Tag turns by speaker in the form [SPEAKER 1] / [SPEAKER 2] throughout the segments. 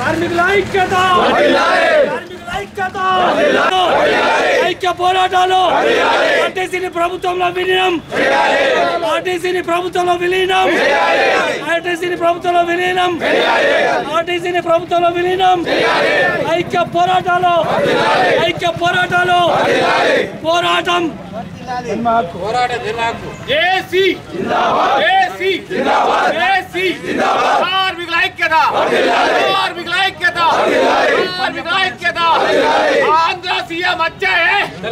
[SPEAKER 1] కార్మికుల ఐక్యత కార్మికుల ఐక్యత ఐక్య పోరాటాలు ఆర్టీసీని ప్రభుత్వంలో విలీనం ఆర్టీసీని ప్రభుత్వంలో విలీనం ఆర్టీసీని ప్రభుత్వంలో విలీనం ఆర్టీసీని ప్రభుత్వంలో విలీనం ఐక్య పోరాటాలు ఐక్య పోరాటాలు పోరాటం
[SPEAKER 2] ఏసీ ఏసీ ఏసీ కార్మికుల ఐక్యత కార్మికుల ఐక్యత కార్మికుల ఐక్యత ఆంధ్ర సీఎం వచ్చాయే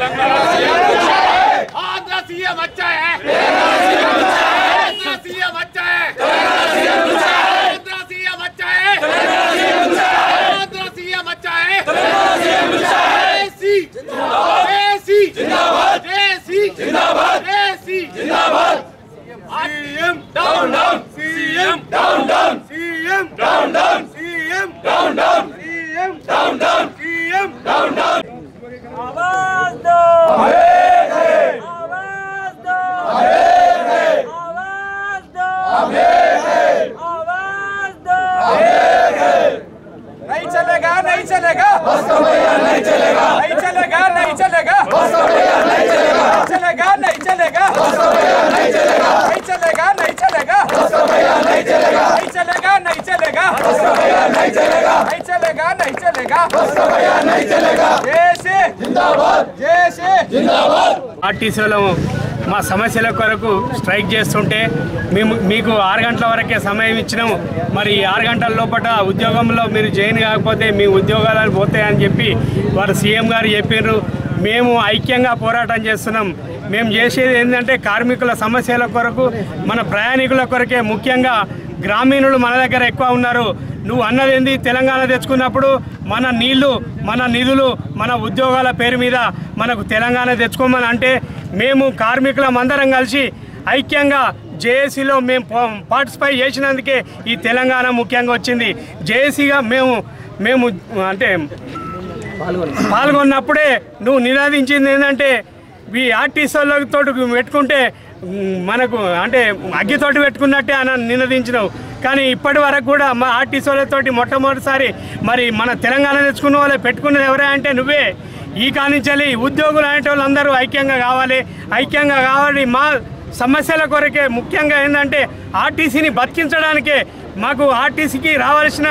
[SPEAKER 2] ఆంధ్ర సీఎం వచ్చాయే ఆంధ్ర సీఎం వచ్చాయే ఆంధ్ర సీఎం వచ్చాయే ఆంధ్ర సీఎం వచ్చాయే AC AC AC AC CM down down CM down down CM down down CM down down CM down down CM down down
[SPEAKER 1] आवाज दो आवाज दो आवाज दो आवाज दो
[SPEAKER 2] नहीं चलेगा नहीं चलेगा नहीं चलेगा नहीं चलेगा नहीं चलेगा नहीं चलेगा नहीं चलेगा नहीं चलेगा नहीं चलेगा नहीं चलेगा नहीं चलेगा नहीं चलेगा नहीं चलेगा नहीं चलेगा नहीं चलेगा नहीं चलेगा नहीं चलेगा जैसे जिंदाबाद जैसे
[SPEAKER 3] ఆర్టీసీలో మా సమస్యల కొరకు స్ట్రైక్ చేస్తుంటే మేము మీకు ఆరు గంటల వరకే సమయం ఇచ్చినాము మరి ఈ ఆరు గంటల లోపల ఉద్యోగంలో మీరు జాయిన్ కాకపోతే మీ ఉద్యోగాలు పోతాయని చెప్పి వారు సీఎం గారు చెప్పారు మేము ఐక్యంగా పోరాటం చేస్తున్నాం మేము చేసేది ఏంటంటే కార్మికుల సమస్యల కొరకు మన ప్రయాణికుల కొరకే ముఖ్యంగా గ్రామీణులు మన దగ్గర ఎక్కువ ఉన్నారు నువ్వు అన్నది ఏంది తెలంగాణ తెచ్చుకున్నప్పుడు మన నీళ్లు మన నిధులు మన ఉద్యోగాల పేరు మీద మనకు తెలంగాణ తెచ్చుకోమని అంటే మేము కార్మికులం అందరం కలిసి ఐక్యంగా జేఏసీలో మేము పా- పార్టిసిపేట్ చేసినందుకే ఈ తెలంగాణ ముఖ్యంగా వచ్చింది జేఏసీగా మేము మేము అంటే పాల్గొన్నప్పుడే నువ్వు నినాదించింది ఏంటంటే ఈ ఆర్టీసీలతో పెట్టుకుంటే మ్, మనకు అంటే అగ్గితోటి పెట్టుకున్నట్టే అని నినదించినావు కానీ ఇప్పటి వరకు కూడా మా ఆర్టీసీలతోటి మొట్టమొదటిసారి మరి మన తెలంగాణ తెచ్చుకున్న వాళ్ళే పెట్టుకున్నది ఎవరే అంటే నువ్వే ఈ కానించాలి ఉద్యోగులు అనేటి వాళ్ళు అందరూ ఐక్యంగా కావాలి ఐక్యంగా కావాలి మా సమస్యల కొరకే ముఖ్యంగా ఏంటంటే ఆర్టీసీని బతికించడానికే మాకు ఆర్టీసీకి రావాల్సిన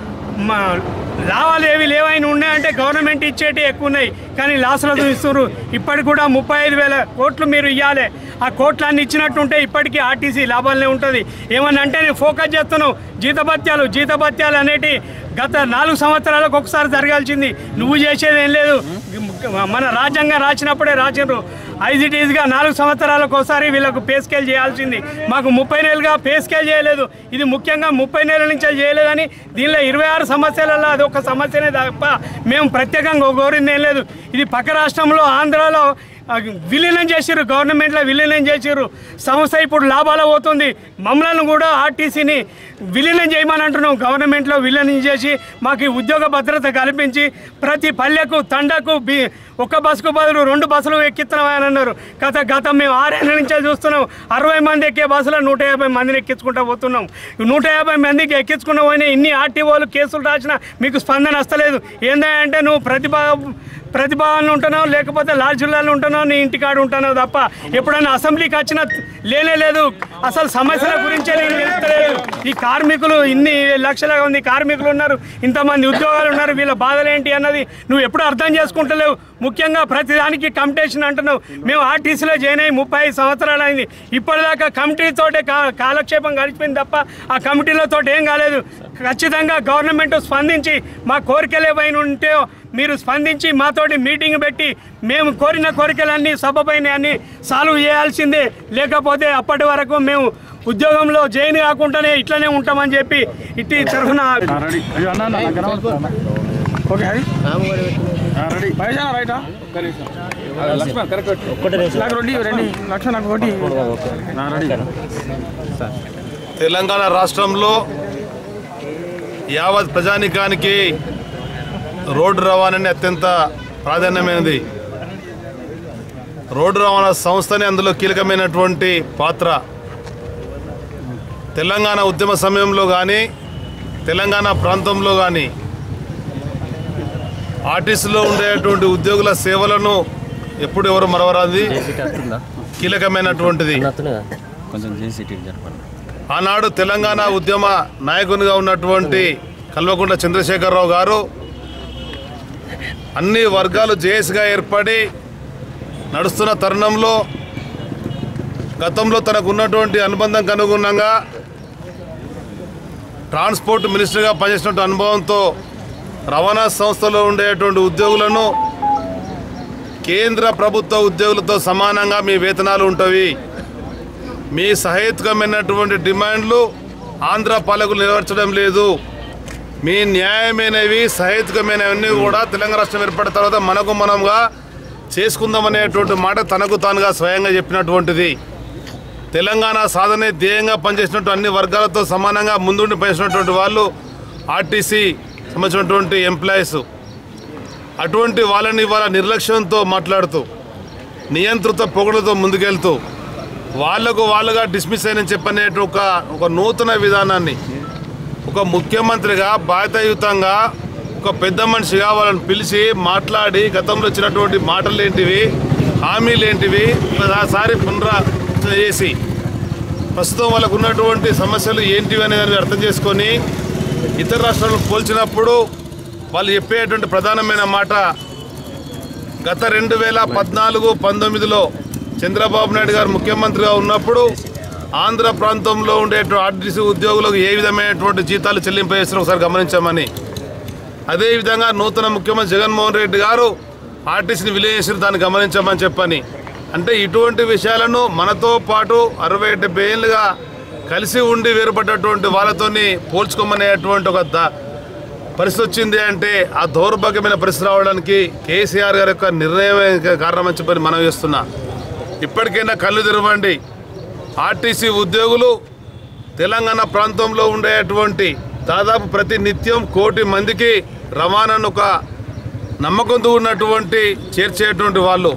[SPEAKER 3] మా లాభాలు ఏవి లేవని ఉన్నాయంటే గవర్నమెంట్ ఇచ్చేటి ఎక్కువ ఉన్నాయి కానీ లాసులకు ఇస్తున్నారు ఇప్పటికి కూడా ముప్పై ఐదు వేల కోట్లు మీరు ఇవ్వాలి ఆ కోట్లన్నీ ఇచ్చినట్టుంటే ఇప్పటికీ ఆర్టీసీ లాభాలనే ఉంటుంది ఏమన్నా అంటే నేను ఫోకస్ చేస్తున్నావు జీతభత్యాలు జీతభత్యాలు అనేటి గత నాలుగు సంవత్సరాలకు ఒకసారి జరగాల్సింది నువ్వు చేసేది ఏం లేదు మన రాజ్యాంగం రాసినప్పుడే రాసినారు ఐజిటీస్గా నాలుగు సంవత్సరాలకు ఒకసారి వీళ్ళకు పే స్కేల్ చేయాల్సింది మాకు ముప్పై నెలలుగా పే స్కేల్ చేయలేదు ఇది ముఖ్యంగా ముప్పై నెలల నుంచి అది చేయలేదని దీనిలో ఇరవై ఆరు సమస్యలలో అది ఒక సమస్యనే తప్ప మేము ప్రత్యేకంగా కోరింది ఏం లేదు ఇది పక్క రాష్ట్రంలో ఆంధ్రాలో ఆ, విలీనం చేసిర్రు గవర్నమెంట్లో విలీనం చేసిర్రు సంస్థ ఇప్పుడు లాభాలు పోతుంది మమ్మల్ని కూడా ఆర్టీసీని విలీనం చేయమని అంటున్నాం గవర్నమెంట్లో విలీనం చేసి మాకు ఈ ఉద్యోగ భద్రత కల్పించి ప్రతి పల్లెకు తండకు బి ఒక్క బస్సుకు బదులు రెండు బస్సులు ఎక్కిస్తున్నామని అన్నారు గత గత మేము ఆరేళ్ళ నుంచే చూస్తున్నాం అరవై మంది ఎక్కే బస్సులో నూట యాభై మందిని ఎక్కించుకుంటూ పోతున్నాం నూట యాభై మందికి ఎక్కించుకున్న పోయినా ఇన్ని ఆర్టీఓలు కేసులు రాసినా మీకు స్పందన వస్తలేదు ఏంటంటే నువ్వు ప్రతిభా ప్రతిభావాలను ఉంటున్నావు లేకపోతే లార్జ్ జిల్లాలో ఉంటున్నావు నీ ఇంటికాడ ఉంటున్నావు తప్ప ఎప్పుడైనా అసెంబ్లీకి వచ్చినా లేనే లేదు అసలు సమస్యల గురించే నేను తెలుస్తలేదు ఈ కార్మికులు ఇన్ని లక్షల మంది కార్మికులు ఉన్నారు ఇంతమంది ఉద్యోగాలు ఉన్నారు వీళ్ళ బాధలు ఏంటి అన్నది నువ్వు ఎప్పుడు అర్థం చేసుకుంటలేవు ముఖ్యంగా ప్రతిదానికి కమిటేషన్ అంటున్నావు మేము ఆర్టీసీలో జాయిన్ అయ్యి ముప్పై ఐదు సంవత్సరాలు అయింది ఇప్పటిదాకా కమిటీతోటే కా కాలక్షేపం గడిచిపోయింది తప్ప ఆ కమిటీలతో ఏం కాలేదు ఖచ్చితంగా గవర్నమెంట్ స్పందించి మా కోరికలు ఏవైనా ఉంటే మీరు స్పందించి మాతోటి మీటింగ్ పెట్టి మేము కోరిన కోరికలన్నీ సభపైన అన్ని సాల్వ్ చేయాల్సిందే లేకపోతే అప్పటి వరకు మేము ఉద్యోగంలో జైన్ కాకుండానే ఇట్లనే ఉంటామని చెప్పి ఇట్టి తరఫున
[SPEAKER 4] రెడీ అయ్యో అన్న అన్న దగ్గర ఓకే హరి రెడీ పైసా రైటా లక్ష్మణ్ కరెక్ట్ నాకు రెడ్డి రండి లక్ష్మణ్ నాకు ఒకటి రెడీ
[SPEAKER 5] తెలంగాణ రాష్ట్రంలో యావత్ ప్రజానికానికి రోడ్డు రవాణాని అత్యంత ప్రాధాన్యమైనది రోడ్డు రవాణా సంస్థనే అందులో కీలకమైనటువంటి పాత్ర తెలంగాణ ఉద్యమ సమయంలో కానీ తెలంగాణ ప్రాంతంలో కానీ ఆర్టీసీలో ఉండేటువంటి ఉద్యోగుల సేవలను ఎప్పుడు ఎవరు మరవరాది కీలకమైనటువంటిది
[SPEAKER 6] కొంచెం జేసీటీ జరపండి
[SPEAKER 5] ఆనాడు తెలంగాణ ఉద్యమ నాయకునిగా ఉన్నటువంటి కల్వకుంట్ల చంద్రశేఖరరావు గారు అన్ని వర్గాలు జేఎస్గా ఏర్పడి నడుస్తున్న తరుణంలో గతంలో తనకు ఉన్నటువంటి అనుబంధంకు అనుగుణంగా ట్రాన్స్పోర్ట్ మినిస్టర్గా పనిచేసినటువంటి అనుభవంతో రవాణా సంస్థలో ఉండేటువంటి ఉద్యోగులను కేంద్ర ప్రభుత్వ ఉద్యోగులతో సమానంగా మీ వేతనాలు ఉంటవి మీ సహేతుకమైనటువంటి డిమాండ్లు ఆంధ్ర పాలకులు నెరవేర్చడం లేదు మీ న్యాయమైనవి సహేతుకమైనవన్నీ కూడా తెలంగాణ రాష్ట్రం ఏర్పడిన తర్వాత మనకు మనంగా చేసుకుందామనేటువంటి మాట తనకు తానుగా స్వయంగా చెప్పినటువంటిది తెలంగాణ సాధనే ధ్యేయంగా పనిచేసినట్టు అన్ని వర్గాలతో సమానంగా ముందుండి పనిచేసినటువంటి వాళ్ళు ఆర్టీసీ సంబంధించినటువంటి ఎంప్లాయీస్ అటువంటి వాళ్ళని వాళ్ళ నిర్లక్ష్యంతో మాట్లాడుతూ నియంత్రిత పొగడుతో ముందుకెళ్తూ వాళ్లకు వాళ్ళుగా డిస్మిస్ అయిన చెప్పనేట ఒక ఒక నూతన విధానాన్ని ఒక ముఖ్యమంత్రిగా బాధ్యతాయుతంగా ఒక పెద్ద మనిషిగా వాళ్ళని పిలిచి మాట్లాడి గతంలో వచ్చినటువంటి మాటలు ఏంటివి హామీలు ఏంటివి ఒకసారి పునరాలోచన చేసి ప్రస్తుతం వాళ్ళకు ఉన్నటువంటి సమస్యలు ఏంటివి అనేది అర్థం చేసుకొని ఇతర రాష్ట్రాలను పోల్చినప్పుడు వాళ్ళు చెప్పేటువంటి ప్రధానమైన మాట గత రెండు వేల పద్నాలుగు పంతొమ్మిదిలో చంద్రబాబు నాయుడు గారు ముఖ్యమంత్రిగా ఉన్నప్పుడు ఆంధ్ర ప్రాంతంలో ఉండేటువంటి ఆర్టీసీ ఉద్యోగులకు ఏ విధమైనటువంటి జీతాలు చెల్లింపజేస్తారో ఒకసారి గమనించామని అదేవిధంగా నూతన ముఖ్యమంత్రి జగన్మోహన్ రెడ్డి గారు ఆర్టీసీని విలీనేసిన దాన్ని గమనించామని చెప్పని అంటే ఇటువంటి విషయాలను మనతో పాటు అరవై డెబ్బై ఏళ్ళుగా కలిసి ఉండి వేరుపడ్డటువంటి వాళ్ళతోని పోల్చుకోమనేటువంటి ఒక ద- పరిస్థితి వచ్చింది అంటే ఆ దౌర్భాగ్యమైన పరిస్థితి రావడానికి కేసీఆర్ గారి యొక్క నిర్ణయమే కారణమని చెప్పని మనం చేస్తున్నా ఇప్పటికైనా కళ్ళు తెరవండి ఆర్టీసీ ఉద్యోగులు తెలంగాణ ప్రాంతంలో ఉండేటువంటి దాదాపు ప్రతి నిత్యం కోటి మందికి రవాణాను ఒక నమ్మకంతో ఉన్నటువంటి చేర్చేటువంటి వాళ్ళు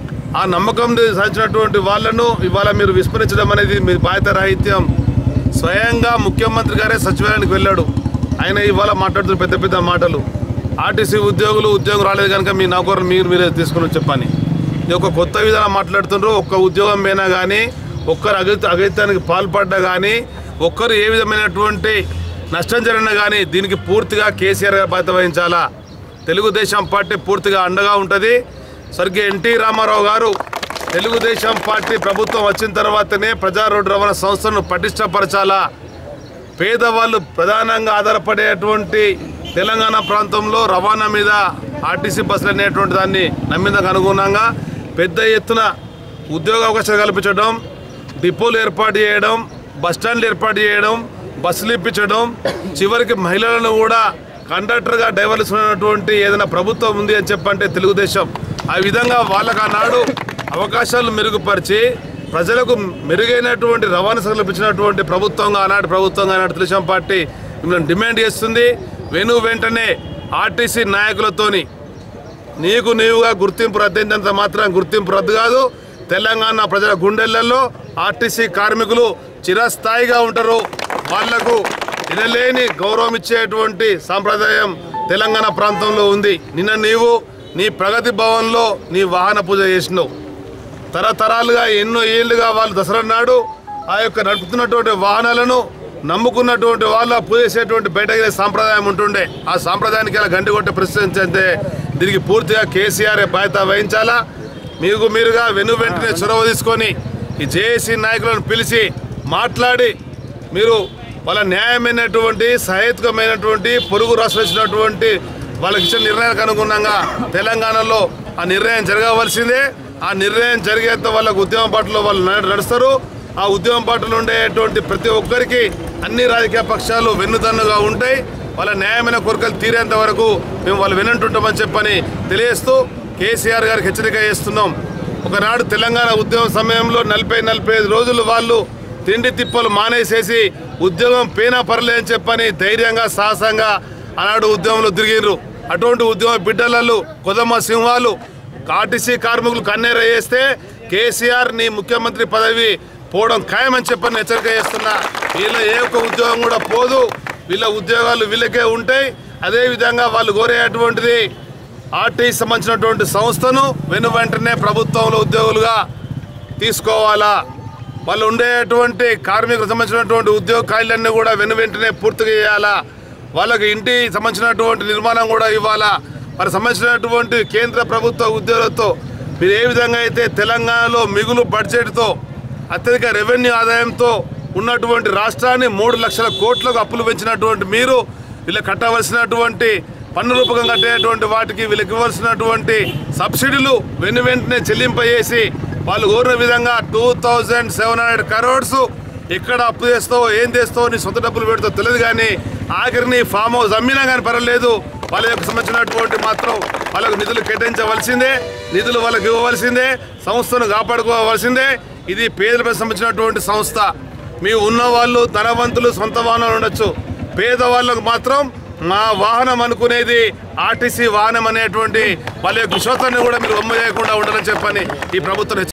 [SPEAKER 5] ఆ నమ్మకం సాధించినటువంటి వాళ్ళను ఇవాళ మీరు విస్మరించడం అనేది మీ బాధ్యత రాహిత్యం స్వయంగా ముఖ్యమంత్రి గారే సచివాలయానికి వెళ్ళాడు ఆయన ఇవాళ మాట్లాడుతున్న పెద్ద పెద్ద మాటలు ఆర్టీసీ ఉద్యోగులు ఉద్యోగం రాలేదు కనుక మీ నౌకరు మీరు మీరే తీసుకుని చెప్పని ఇది ఒక కొత్త విధానం మాట్లాడుతుండ్రు ఒక్క ఉద్యోగం పోయినా కానీ ఒక్కరు అగైత అగైతానికి పాల్పడ్డా కానీ ఒక్కరు ఏ విధమైనటువంటి నష్టం జరిగినా కానీ దీనికి పూర్తిగా కేసీఆర్ గారు బాధ్యత వహించాలా తెలుగుదేశం పార్టీ పూర్తిగా అండగా ఉంటుంది స్వర్గీయ ఎన్టీ రామారావు గారు తెలుగుదేశం పార్టీ ప్రభుత్వం వచ్చిన తర్వాతనే ప్రజా రోడ్డు రవాణా సంస్థను పటిష్టపరచాలా పేదవాళ్ళు ప్రధానంగా ఆధారపడేటువంటి తెలంగాణ ప్రాంతంలో రవాణా మీద ఆర్టీసీ బస్సులు అనేటువంటి దాన్ని నమ్మిందకు అనుగుణంగా పెద్ద ఎత్తున ఉద్యోగ అవకాశాలు కల్పించడం డిపోలు ఏర్పాటు చేయడం బస్టాండ్లు ఏర్పాటు చేయడం బస్సులు ఇప్పించడం చివరికి మహిళలను కూడా కండక్టర్గా డ్రైవర్లు ఉన్నటువంటి ఏదైనా ప్రభుత్వం ఉంది అని చెప్పంటే తెలుగుదేశం ఆ విధంగా వాళ్ళకు ఆనాడు అవకాశాలు మెరుగుపరిచి ప్రజలకు మెరుగైనటువంటి రవాణా సేవలు ఇచ్చినటువంటి ప్రభుత్వంగా ఆనాటి ప్రభుత్వంగా ఆనాటి తెలుగుదేశం పార్టీ మిమ్మల్ని డిమాండ్ చేస్తుంది వెను వెంటనే ఆర్టీసీ నాయకులతోని నీకు నీవుగా గుర్తింపు రద్దంత మాత్రం గుర్తింపు రద్దు కాదు తెలంగాణ ప్రజల గుండెళ్లలో ఆర్టీసీ కార్మికులు చిరస్థాయిగా ఉంటారు వాళ్లకు వినలేని గౌరవం ఇచ్చేటువంటి సాంప్రదాయం తెలంగాణ ప్రాంతంలో ఉంది నిన్న నీవు నీ ప్రగతి భవన్లో నీ వాహన పూజ చేసినావు తరతరాలుగా ఎన్నో ఏళ్ళుగా వాళ్ళు దసరా నాడు ఆ యొక్క నడుపుతున్నటువంటి వాహనాలను నమ్ముకున్నటువంటి వాళ్ళు పూజ చేసేటువంటి బయటకి సాంప్రదాయం ఉంటుండే ఆ సాంప్రదాయానికి ఇలా గంటి కొట్టే పరిస్థితి అంటే దీనికి పూర్తిగా కేసీఆర్ బాధ్యత వహించాలా మీకు మీరుగా వెను వెంటనే చొరవ తీసుకొని ఈ జేఏసీ నాయకులను పిలిచి మాట్లాడి మీరు వాళ్ళ న్యాయమైనటువంటి సహేతుకమైనటువంటి పొరుగు రాష్ట్రం ఇచ్చినటువంటి వాళ్ళకి ఇచ్చిన నిర్ణయాలకు అనుగుణంగా తెలంగాణలో ఆ నిర్ణయం జరగవలసిందే ఆ నిర్ణయం జరిగేంత వాళ్ళకు ఉద్యమ పాటలో వాళ్ళు నడ- నడుస్తారు ఆ ఉద్యమ పాటలు ఉండేటువంటి ప్రతి ఒక్కరికి అన్ని రాజకీయ పక్షాలు వెన్నుదన్నుగా ఉంటాయి వాళ్ళ న్యాయమైన కోరికలు తీరేంత వరకు మేము వాళ్ళు వినంటుంటామని చెప్పని తెలియజేస్తూ కేసీఆర్ గారికి హెచ్చరిక చేస్తున్నాం ఒకనాడు తెలంగాణ ఉద్యమ సమయంలో నలభై నలభై ఐదు రోజులు వాళ్ళు తిండి తిప్పలు మానేసేసి ఉద్యోగం పేనా పర్లేదని చెప్పని ధైర్యంగా సాహసంగా ఆనాడు ఉద్యమంలో తిరిగిర్రు అటువంటి ఉద్యమ బిడ్డలలో కొదమ సింహాలు ఆర్టీసీ కార్మికులు కన్నెర చేస్తే కేసీఆర్ నీ ముఖ్యమంత్రి పదవి పోవడం ఖాయమని చెప్పని హెచ్చరిక చేస్తున్నా వీళ్ళ ఏ ఒక్క ఉద్యోగం కూడా పోదు వీళ్ళ ఉద్యోగాలు వీళ్ళకే ఉంటాయి అదేవిధంగా వాళ్ళు కోరేటువంటిది ఆర్టీసీ సంబంధించినటువంటి సంస్థను వెను వెంటనే ప్రభుత్వంలో ఉద్యోగులుగా తీసుకోవాలా వాళ్ళు ఉండేటువంటి కార్మికులకు సంబంధించినటువంటి ఉద్యోగ ఖాళీలన్నీ కూడా వెను వెంటనే పూర్తిగా చేయాలా వాళ్ళకి ఇంటి సంబంధించినటువంటి నిర్మాణం కూడా ఇవ్వాలా వారికి సంబంధించినటువంటి కేంద్ర ప్రభుత్వ ఉద్యోగులతో మీరు ఏ విధంగా అయితే తెలంగాణలో మిగులు బడ్జెట్తో అత్యధిక రెవెన్యూ ఆదాయంతో ఉన్నటువంటి రాష్ట్రాన్ని మూడు లక్షల కోట్లకు అప్పులు పెంచినటువంటి మీరు వీళ్ళు కట్టవలసినటువంటి పన్ను రూపకం కట్టేటువంటి వాటికి వీళ్ళకి ఇవ్వాల్సినటువంటి సబ్సిడీలు వెను వెంటనే చెల్లింపజేసి వాళ్ళు కోరిన విధంగా two thousand seven hundred crores ఎక్కడ అప్పు చేస్తావో ఏం చేస్తావో నీ సొంత డబ్బులు పెడతావు తెలియదు కానీ ఆఖరిని ఫామ్ హౌస్ అమ్మినా కానీ పర్వాలేదు వాళ్ళ యొక్క సంబంధించినటువంటి మాత్రం వాళ్ళకు నిధులు కేటాయించవలసిందే నిధులు వాళ్ళకి ఇవ్వవలసిందే సంస్థను కాపాడుకోవాల్సిందే ఇది పేదలకు సంబంధించినటువంటి సంస్థ మీ ఉన్న వాళ్ళు ధనవంతులు సొంత వాహనాలు ఉండొచ్చు పేదవాళ్ళకు మాత్రం మా వాహనం అనుకునేది ఆర్టీసీ వాహనం అనేటువంటి వాళ్ళ యొక్క విశ్వాసాన్ని కూడా మీరు ఒమ్మ చేయకుండా ఉండాలని చెప్పని ఈ ప్రభుత్వం హెచ్చ-